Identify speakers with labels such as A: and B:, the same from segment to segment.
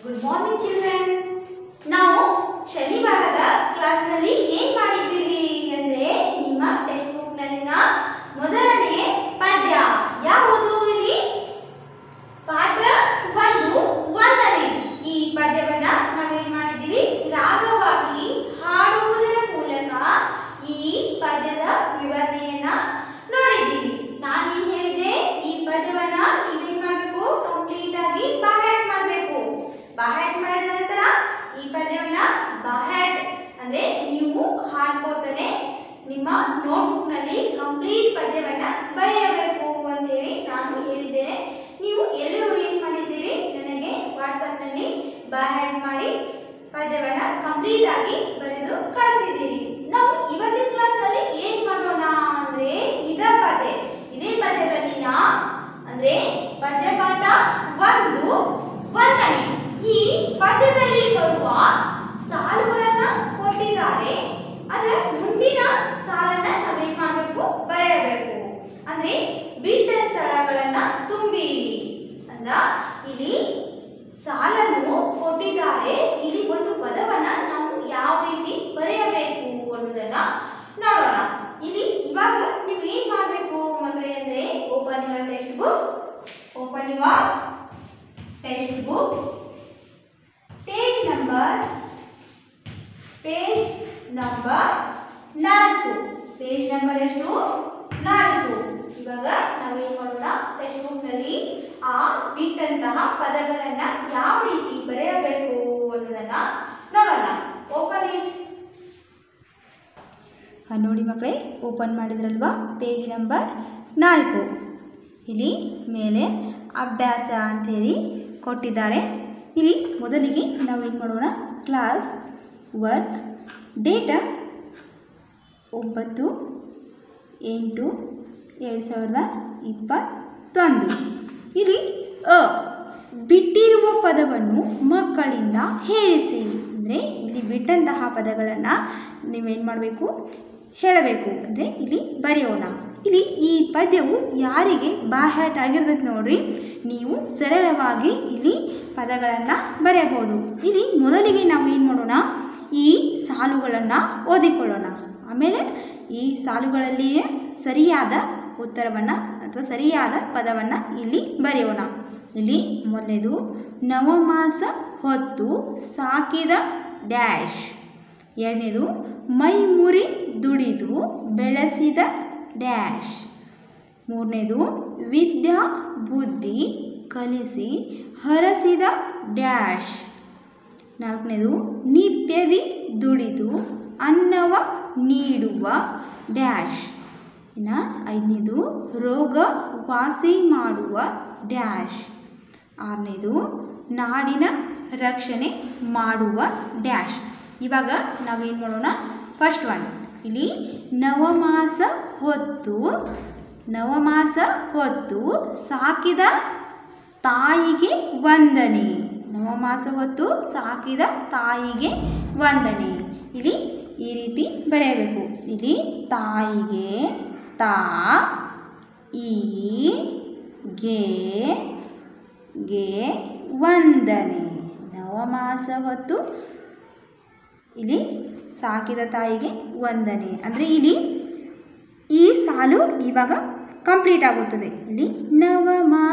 A: good morning children ನಾವು ಶನಿವಾರದ ಕ್ಲಾಸ್ನಲ್ಲಿ ಏನ್ ಮಾಡಿದ್ದೀವಿ ಅಂದ್ರೆ ನಿಮ್ಮ ಟೆಕ್ಸ್ಟ್ ಬುಕ್ನಲ್ಲಿನ ಮೊದಲನೇ ಪದ್ಯ ಯಾವುದು ಇಲ್ಲಿ ಪಾಠ ಒಂದು ವಂದನೆ ಈ ಪದ್ಯವನ್ನ ನಾವೇನ್ ಮಾಡಿದ್ದೀವಿ ರಾಗವಾಗಿ ಹಾಡುವುದರ ಮೂಲಕ ಈ ಪದ್ಯದ ವಿವರಣೆಯನ್ನ ನೋಡಿದ್ದೀವಿ ನಾನೇನ್ ಹೇಳಿದೆ ಈ ಪದ್ಯವನ್ನ ನೀವೇನ್ ಮಾಡಬೇಕು ಕಂಪ್ಲೀಟ್ ಆಗಿ ಬಾಹ್ಯಾಟ್ ಮಾಡಬೇಕು ಬಾಹ್ಯಾಟ್ ಮಾಡಿದ ನಂತರ ಈ ಪದ್ಯವನ್ನ ಬಾಹ್ಯಾಟ್ ಅಂದ್ರೆ ನೀವು ಹಾಡ್ಕೋತಾನೆ ನಿಮ್ಮ ನೋಟ್ಬುಕ್ ನಲ್ಲಿ ಕಂಪ್ಲೀಟ್ ಪದ್ಯವನ್ನ ಬರೆಯಬೇಕು ಅಂತ ಹೇಳಿ ನಾನು ಹೇಳಿದ್ದೇನೆ ನೀವು ಎಲ್ಲರೂ ಏನ್ ಮಾಡಿದ್ದೀರಿ ನನಗೆ ವಾಟ್ಸ್ಆಪ್ ನಲ್ಲಿ ಬಾಹ್ಯಾಟ್ ಮಾಡಿ ಪದ್ಯವನ್ನ ಕಂಪ್ಲೀಟ್ ಆಗಿ ಬರೆದು ಕಳಿಸಿದ್ದೀರಿ ನಾವು ಇವತ್ತಿನ ಕ್ಲಾಸ್ ನಲ್ಲಿ ಏನ್ ಮಾಡೋಣ ಅಂದ್ರೆ ಇದ ಪದ್ಯ ಇದೇ ಪದ್ಯದಲ್ಲಿನ ಅಂದ್ರೆ ಪದ್ಯ ಪಾಠ ಒಂದು ವಂದನೆ ಈ ಪದ್ಯದಲ್ಲಿ ಬರುವ ಸಾಲುಗಳನ್ನ ಕೊಟ್ಟಿದ್ದಾರೆ ಅದರ ಮುಂದಿನ ಸಾಲನ್ನ ನಾವೇನ್ ಮಾಡಬೇಕು ಬರೆಯಬೇಕು ಅಂದ್ರೆ ಬಿಟ್ಟ ಸ್ಥಳಗಳನ್ನ ತುಂಬಿರಿ ಅಂದ್ರ ಇಲ್ಲಿ ಸಾಲನ್ನು ಕೊಟ್ಟಿದ್ದಾರೆ ಇಲ್ಲಿ ಒಂದು ಪದವನ್ನ ನಾವು ಯಾವ ರೀತಿ ಬರೆಯಬೇಕು ಅನ್ನೋದನ್ನ ನೋಡೋಣ ಇಲ್ಲಿ ಇವಾಗ ನೀವು ಏನ್ ಮಾಡಬೇಕು ಮಕ್ಕಳೇ ಅಂದ್ರೆ open your text book open your text book page number page number ನಾಲ್ಕು ಪೇಜ್ ನಂಬರ್ ಎಷ್ಟು ನಾಲ್ಕು ಇವಾಗ ನಾವೇನ್ ಮಾಡೋಣ ಟೆಕ್ಸ್ಟ್ ಬುಕ್ನಲ್ಲಿ ಆ ಬಿಟ್ಟಂತಹ ಪದಗಳನ್ನ ಯಾವ ರೀತಿ ಬರೆಯಬೇಕು ಅನ್ನೋದನ್ನ ನೋಡೋಣ ಓಪನ್ ಇಟ್
B: ಆ, ನೋಡಿ ಮಕ್ಕಳೇ ಓಪನ್ ಮಾಡಿದ್ರಲ್ವಾ ಪೇಜ್ ನಂಬರ್ ನಾಲ್ಕು ಇಲ್ಲಿ ಮೇಲೆ ಅಭ್ಯಾಸ ಅಂಥೇಳಿ ಕೊಟ್ಟಿದ್ದಾರೆ ಇಲ್ಲಿ ಮೊದಲಿಗೆ ನಾವು ಏನು ಮಾಡೋಣ ಕ್ಲಾಸ್ ವರ್ಕ್ ಡೇಟ ಒಂಬತ್ತು ಎಂಟು ಎರಡು ಸಾವಿರದ ಇಪ್ಪತ್ತೊಂದು ಇಲ್ಲಿ ಅ ಬಿಟ್ಟಿರುವ ಪದವನ್ನು ಮಕ್ಕಳಿಂದ ಹೇಳಿಸಿ ಅಂದರೆ ಇಲ್ಲಿ ಬಿಟ್ಟಂತಹ ಪದಗಳನ್ನು ನೀವೇನು ಮಾಡಬೇಕು ಹೇಳಬೇಕು ಅಂದರೆ ಇಲ್ಲಿ ಬರೆಯೋಣ ಇಲ್ಲಿ ಈ ಪದ್ಯವು ಯಾರಿಗೆ ಬಾಹ್ಯಾಟ್ ಆಗಿರ್ತೈತೆ ನೋಡ್ರಿ ನೀವು ಸರಳವಾಗಿ ಇಲ್ಲಿ ಪದಗಳನ್ನು ಬರೆಯಬಹುದು ಇಲ್ಲಿ ಮೊದಲಿಗೆ ನಾವು ಏನು ಮಾಡೋಣ ಈ ಸಾಲುಗಳನ್ನು ಓದಿಕೊಳ್ಳೋಣ ಆಮೇಲೆ ಈ ಸಾಲುಗಳಲ್ಲಿಯೇ ಸರಿಯಾದ ಉತ್ತರವನ್ನು ಅಥವಾ ಸರಿಯಾದ ಪದವನ್ನು ಇಲ್ಲಿ ಬರೆಯೋಣ ಇಲ್ಲಿ ಮೊದಲನೇದು ನವಮಾಸ ಹೊತ್ತು ಸಾಕಿದ ಡ್ಯಾಶ್ ಎರಡನೇದು ಮೈ ಮುರಿ ದುಡಿದು ಬೆಳೆಸಿದ ಡ್ಯಾಶ್ ಮೂರನೇದು ವಿದ್ಯಾ ಬುದ್ಧಿ ಕಲಿಸಿ ಹರಸಿದ ಡ್ಯಾಶ್ ನಾಲ್ಕನೇದು ನಿತ್ಯದಿ ದುಡಿದು ಅನ್ನವ ನೀಡುವ ಡ್ಯಾಶ್ ಇನ್ನು ಐದನೇದು ರೋಗ ವಾಸಿ ಮಾಡುವ ಡ್ಯಾಶ್ ಆರನೇದು ನಾಡಿನ ರಕ್ಷಣೆ ಮಾಡುವ ಡ್ಯಾಶ್ ಇವಾಗ ನಾವೇನು ಮಾಡೋಣ ಫಸ್ಟ್ ಒನ್ ಇಲ್ಲಿ ನವಮಾಸ ಹೊತ್ತು ನವಮಾಸ ಹೊತ್ತು ಸಾಕಿದ ತಾಯಿಗೆ ವಂದನೆ ನವಮಾಸ ಹೊತ್ತು ಸಾಕಿದ ತಾಯಿಗೆ ವಂದನೆ ಇಲ್ಲಿ ಈ ರೀತಿ ಬರೆಯಬೇಕು ಇಲ್ಲಿ ತಾಯಿಗೆ ತಾ ಈ ಗೆ ಗೆ ವಂದನೆ ನವಮಾಸ ಹೊತ್ತು ಇಲ್ಲಿ ಸಾಕಿದ ತಾಯಿಗೆ ವಂದನೆ ಅಂದರೆ ಇಲ್ಲಿ ಈ ಸಾಲು ಇವಾಗ ಕಂಪ್ಲೀಟ್ ಆಗುತ್ತದೆ ಇಲ್ಲಿ ನವಮಾ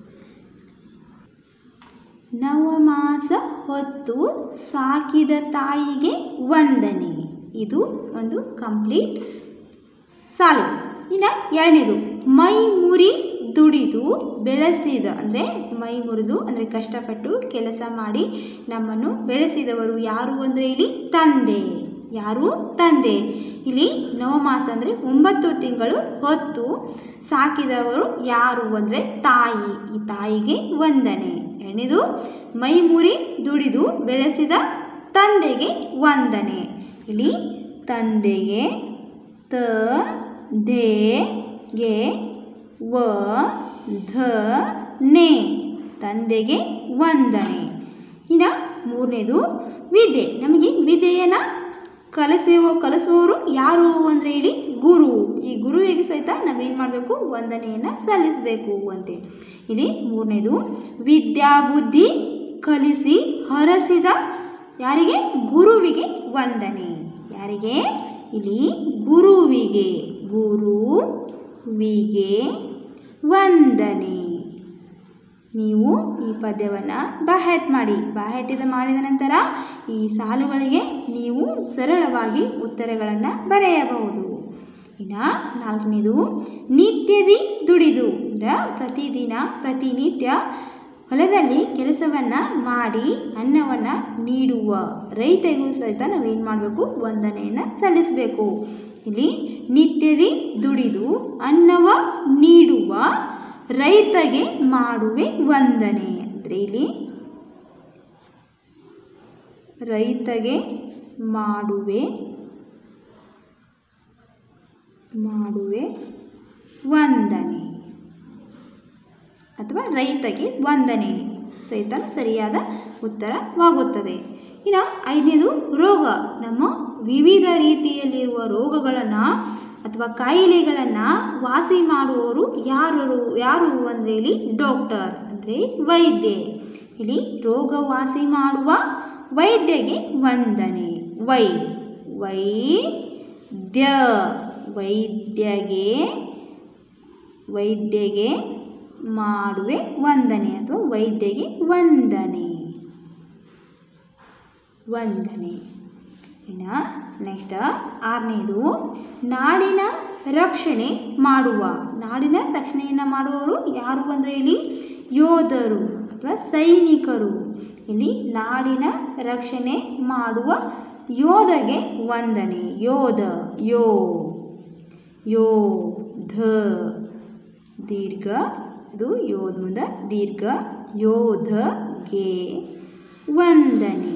B: ನವಮಾಸ ಹೊತ್ತು ಸಾಕಿದ ತಾಯಿಗೆ ವಂದನೆ ಇದು ಒಂದು ಕಂಪ್ಲೀಟ್ ಸಾಲು ಇನ್ನು ಎರಡನೇದು ಮೈ ಮುರಿ ದುಡಿದು ಬೆಳೆಸಿದ ಅಂದರೆ ಮೈ ಮುರಿದು ಅಂದರೆ ಕಷ್ಟಪಟ್ಟು ಕೆಲಸ ಮಾಡಿ ನಮ್ಮನ್ನು ಬೆಳೆಸಿದವರು ಯಾರು ಅಂದರೆ ಇಲ್ಲಿ ತಂದೆ ಯಾರು ತಂದೆ ಇಲ್ಲಿ ನವಮಾಸ ಅಂದರೆ ಒಂಬತ್ತು ತಿಂಗಳು ಹೊತ್ತು ಸಾಕಿದವರು ಯಾರು ಅಂದರೆ ತಾಯಿ ಈ ತಾಯಿಗೆ ವಂದನೆ ಎರಡನೇದು ಮೈ ಮುರಿ ದುಡಿದು ಬೆಳೆಸಿದ ತಂದೆಗೆ ವಂದನೆ ಇಲ್ಲಿ ತಂದೆಗೆ ತ ದೇ ಗೆ ವ ಧ ನೆ ತಂದೆಗೆ ವಂದನೆ ಇನ್ನು ಮೂರನೇದು ವಿದ್ಯೆ ನಮಗೆ ವಿದ್ಯೆಯನ್ನು ಕಲಿಸುವ ಕಲಿಸುವವರು ಯಾರು ಅಂದರೆ ಹೇಳಿ ಗುರು ಈ ಗುರುವಿಗೆ ಸಹಿತ ನಾವೇನು ಮಾಡಬೇಕು ವಂದನೆಯನ್ನು ಸಲ್ಲಿಸಬೇಕು ಅಂತೇಳಿ ಇಲ್ಲಿ ಮೂರನೇದು ವಿದ್ಯಾ ಬುದ್ಧಿ ಕಲಿಸಿ ಹರಸಿದ ಯಾರಿಗೆ ಗುರುವಿಗೆ ವಂದನೆ ಯಾರಿಗೆ ಇಲ್ಲಿ ಗುರುವಿಗೆ ಗುರುವಿಗೆ ವಂದನೆ ನೀವು ಈ ಪದ್ಯವನ್ನು ಬಾಹ್ಯಾಟ್ ಮಾಡಿ ಬಾಹ್ಯಾಟಿದ ಮಾಡಿದ ನಂತರ ಈ ಸಾಲುಗಳಿಗೆ ನೀವು ಸರಳವಾಗಿ ಉತ್ತರಗಳನ್ನು ಬರೆಯಬಹುದು ಇನ್ನು ನಾಲ್ಕನೇದು ನಿತ್ಯದಿ ದುಡಿದು ಅಂದ್ರೆ ಪ್ರತಿದಿನ ಪ್ರತಿನಿತ್ಯ ಹೊಲದಲ್ಲಿ ಕೆಲಸವನ್ನು ಮಾಡಿ ಅನ್ನವನ್ನು ನೀಡುವ ರೈತರಿಗೂ ಸಹಿತ ನಾವೇನು ಮಾಡಬೇಕು ವಂದನೆಯನ್ನು ಸಲ್ಲಿಸಬೇಕು ಇಲ್ಲಿ ನಿತ್ಯದಿ ದುಡಿದು ಅನ್ನವ ನೀಡುವ ರೈತಗೆ ಮಾಡುವೆ ವಂದನೆ ಅಂದರೆ ಇಲ್ಲಿ ರೈತಗೆ ಮಾಡುವೆ ಮಾಡುವೆ ವಂದನೆ ಅಥವಾ ರೈತಗೆ ವಂದನೆ ಸಹಿತ ಸರಿಯಾದ ಉತ್ತರವಾಗುತ್ತದೆ ಇನ್ನು ಐದನೇದು ರೋಗ ನಮ್ಮ ವಿವಿಧ ರೀತಿಯಲ್ಲಿರುವ ರೋಗಗಳನ್ನು ಅಥವಾ ಕಾಯಿಲೆಗಳನ್ನು ವಾಸಿ ಮಾಡುವವರು ಯಾರು ಯಾರು ಅಂದರೆ ಇಲ್ಲಿ ಡಾಕ್ಟರ್ ಅಂದರೆ ವೈದ್ಯೆ ಇಲ್ಲಿ ರೋಗ ವಾಸಿ ಮಾಡುವ ವೈದ್ಯಗೆ ವಂದನೆ ವೈ ವೈದ್ಯ ವೈದ್ಯಗೆ ವೈದ್ಯಗೆ ಮಾಡುವೆ ವಂದನೆ ಅಥವಾ ವೈದ್ಯಗೆ ವಂದನೆ ವಂದನೆ ಇನ್ನು ನೆಕ್ಸ್ಟ್ ಆರನೇದು ನಾಡಿನ ರಕ್ಷಣೆ ಮಾಡುವ ನಾಡಿನ ರಕ್ಷಣೆಯನ್ನು ಮಾಡುವವರು ಯಾರು ಅಂದರೆ ಇಲ್ಲಿ ಯೋಧರು ಅಥವಾ ಸೈನಿಕರು ಇಲ್ಲಿ ನಾಡಿನ ರಕ್ಷಣೆ ಮಾಡುವ ಯೋಧಗೆ ವಂದನೆ ಯೋಧ ಯೋ ಯೋಧ ದೀರ್ಘ ಇದು ಯೋಧ ಮುಂದೆ ದೀರ್ಘ ಯೋಧಗೆ ವಂದನೆ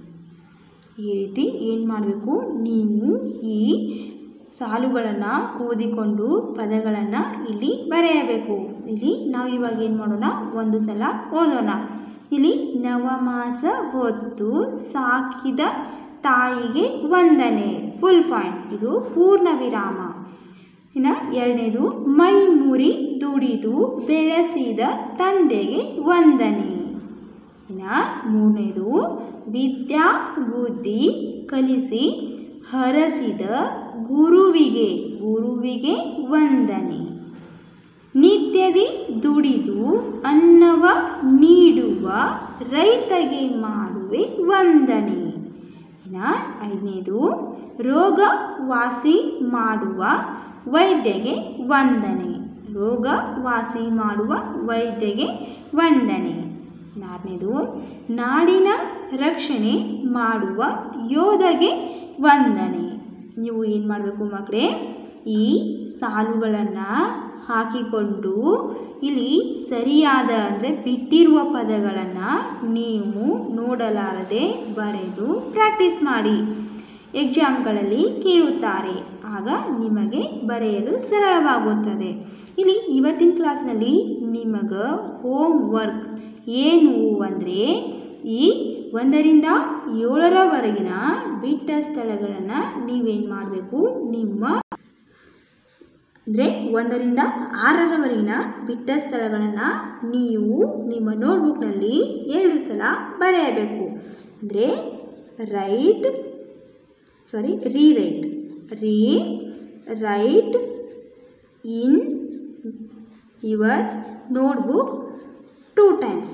B: ಈ ರೀತಿ ಏನು ಮಾಡಬೇಕು ನೀವು ಈ ಸಾಲುಗಳನ್ನು ಓದಿಕೊಂಡು ಪದಗಳನ್ನು ಇಲ್ಲಿ ಬರೆಯಬೇಕು ಇಲ್ಲಿ ನಾವು ಇವಾಗ ಏನು ಮಾಡೋಣ ಒಂದು ಸಲ ಓದೋಣ ಇಲ್ಲಿ ನವಮಾಸ ಹೊತ್ತು ಸಾಕಿದ ತಾಯಿಗೆ ವಂದನೆ ಫುಲ್ ಪಾಯಿಂಟ್ ಇದು ಪೂರ್ಣ ವಿರಾಮ ಇನ್ನು ಎರಡನೇದು ಮೈ ಮುರಿ ದುಡಿದು ಬೆಳೆಸಿದ ತಂದೆಗೆ ವಂದನೆ ಇನ್ನು ಮೂರನೇದು ವಿದ್ಯಾ ಬುದ್ಧಿ ಕಲಿಸಿ ಹರಸಿದ ಗುರುವಿಗೆ ಗುರುವಿಗೆ ವಂದನೆ ನಿತ್ಯದಿ ದುಡಿದು ಅನ್ನವ ನೀಡುವ ರೈತಗೆ ಮಾಡುವೆ ವಂದನೆ ಇನ್ನು ಐದನೇದು ರೋಗ ವಾಸಿ ಮಾಡುವ ವೈದ್ಯಗೆ ವಂದನೆ ರೋಗ ವಾಸಿ ಮಾಡುವ ವೈದ್ಯಗೆ ವಂದನೆ ನಾಲ್ಕನೇದು ನಾಡಿನ ರಕ್ಷಣೆ ಮಾಡುವ ಯೋಧಗೆ ವಂದನೆ ನೀವು ಏನು ಮಾಡಬೇಕು ಮಕ್ಕಳೇ ಈ ಸಾಲುಗಳನ್ನು ಹಾಕಿಕೊಂಡು ಇಲ್ಲಿ ಸರಿಯಾದ ಅಂದರೆ ಬಿಟ್ಟಿರುವ ಪದಗಳನ್ನು ನೀವು ನೋಡಲಾರದೆ ಬರೆದು ಪ್ರಾಕ್ಟೀಸ್ ಮಾಡಿ ಎಕ್ಸಾಮ್ಗಳಲ್ಲಿ ಕೇಳುತ್ತಾರೆ ಆಗ ನಿಮಗೆ ಬರೆಯಲು ಸರಳವಾಗುತ್ತದೆ ಇಲ್ಲಿ ಇವತ್ತಿನ ಕ್ಲಾಸ್ನಲ್ಲಿ ನಿಮಗೆ ಹೋಮ್ ವರ್ಕ್ ಏನು ಅಂದರೆ ಈ ಒಂದರಿಂದ ಏಳರವರೆಗಿನ ಬಿಟ್ಟ ಸ್ಥಳಗಳನ್ನು ನೀವೇನು ಮಾಡಬೇಕು ನಿಮ್ಮ ಅಂದರೆ ಒಂದರಿಂದ ಆರರವರೆಗಿನ ಬಿಟ್ಟ ಸ್ಥಳಗಳನ್ನು ನೀವು ನಿಮ್ಮ ನೋಟ್ಬುಕ್ನಲ್ಲಿ ಎರಡು ಸಲ ಬರೆಯಬೇಕು ಅಂದರೆ write sorry rewrite rewrite in your notebook two times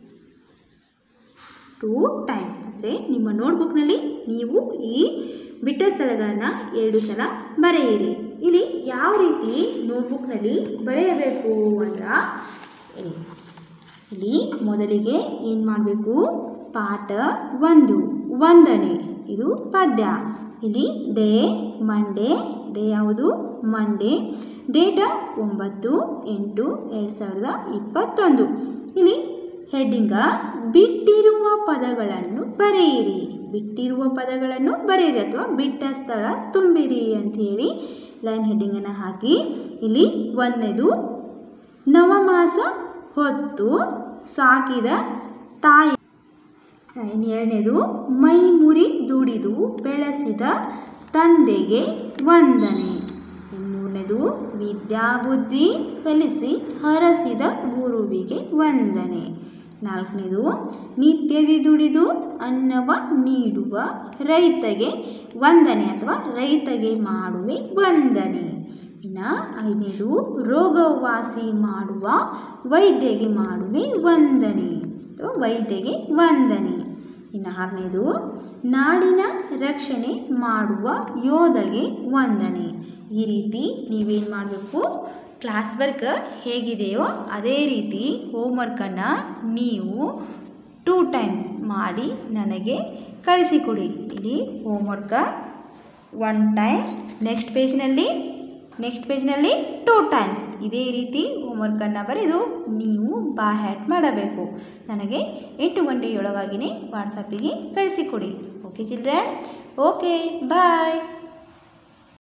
B: two times ಅಂದರೆ ನಿಮ್ಮ ನೋಟ್ಬುಕ್ನಲ್ಲಿ ನೀವು ಈ ಬಿಟ್ಟ ಸ್ಥಳಗಳನ್ನು ಎರಡು ಸಲ ಬರೆಯಿರಿ ಇಲ್ಲಿ ಯಾವ ರೀತಿ ನೋಟ್ಬುಕ್ನಲ್ಲಿ ಬರೆಯಬೇಕು ಅಂದ್ರೆ ಇಲ್ಲಿ ಇಲ್ಲಿ ಮೊದಲಿಗೆ ಏನು ಮಾಡಬೇಕು ಪಾಠ ಒಂದು ವಂದನೆ ಇದು ಪದ್ಯ ಇಲ್ಲಿ ಡೇ ಮಂಡೇ ಡೇ ಯಾವುದು ಮಂಡೇ ಡೇಟ ಒಂಬತ್ತು ಎಂಟು ಎರಡು ಸಾವಿರದ ಇಪ್ಪತ್ತೊಂದು ಇಲ್ಲಿ ಹೆಡ್ಡಿಂಗ ಬಿಟ್ಟಿರುವ ಪದಗಳನ್ನು ಬರೆಯಿರಿ ಬಿಟ್ಟಿರುವ ಪದಗಳನ್ನು ಬರೆಯಿರಿ ಅಥವಾ ಬಿಟ್ಟ ಸ್ಥಳ ತುಂಬಿರಿ ಅಂಥೇಳಿ ಲೈನ್ ಹೆಡ್ಡಿಂಗನ್ನು ಹಾಕಿ ಇಲ್ಲಿ ಒಂದನೇದು ನವಮಾಸ ಹೊತ್ತು ಸಾಕಿದ ತಾಯಿ ಇನ್ನು ಎರಡನೇದು ಮೈ ಮುರಿ ದುಡಿದು ಬೆಳೆಸಿದ ತಂದೆಗೆ ವಂದನೆ ಇನ್ನು ಮೂರನೇದು ವಿದ್ಯಾಬುದ್ಧಿ ಕಲಿಸಿ ಹರಸಿದ ಗುರುವಿಗೆ ವಂದನೆ ನಾಲ್ಕನೇದು ನಿತ್ಯದಿ ದುಡಿದು ಅನ್ನವ ನೀಡುವ ರೈತಗೆ ವಂದನೆ ಅಥವಾ ರೈತಗೆ ಮಾಡುವೆ ವಂದನೆ ಇನ್ನು ಐದನೇದು ರೋಗವಾಸಿ ಮಾಡುವ ವೈದ್ಯಗೆ ಮಾಡುವೆ ವಂದನೆ ಅಥವಾ ವೈದ್ಯಗೆ ವಂದನೆ ಇನ್ನು ಆರನೇದು ನಾಡಿನ ರಕ್ಷಣೆ ಮಾಡುವ ಯೋಧಗೆ ವಂದನೆ ಈ ರೀತಿ ನೀವೇನು ಮಾಡಬೇಕು ಕ್ಲಾಸ್ ವರ್ಕ್ ಹೇಗಿದೆಯೋ ಅದೇ ರೀತಿ ಹೋಮ್ವರ್ಕನ್ನು ನೀವು ಟೂ ಟೈಮ್ಸ್ ಮಾಡಿ ನನಗೆ ಕಳಿಸಿಕೊಡಿ ಇಲ್ಲಿ ಹೋಮ್ವರ್ಕ ಒನ್ ಟೈಮ್ ನೆಕ್ಸ್ಟ್ ಪೇಜ್ನಲ್ಲಿ ನೆಕ್ಸ್ಟ್ ಪೇಜ್ನಲ್ಲಿ ಟೂ ಟೈಮ್ಸ್ ಇದೇ ರೀತಿ ಹೋಮ್ವರ್ಕನ್ನು ಬರೆದು ನೀವು ಬಾ ಹ್ಯಾಟ್ ಮಾಡಬೇಕು ನನಗೆ ಎಂಟು ಗಂಟೆಯೊಳಗಾಗಿಯೇ ವಾಟ್ಸಪ್ಪಿಗೆ ಕಳಿಸಿಕೊಡಿ ಓಕೆ ಚಿಲ್ಡ್ರನ್ ಓಕೆ ಬಾಯ್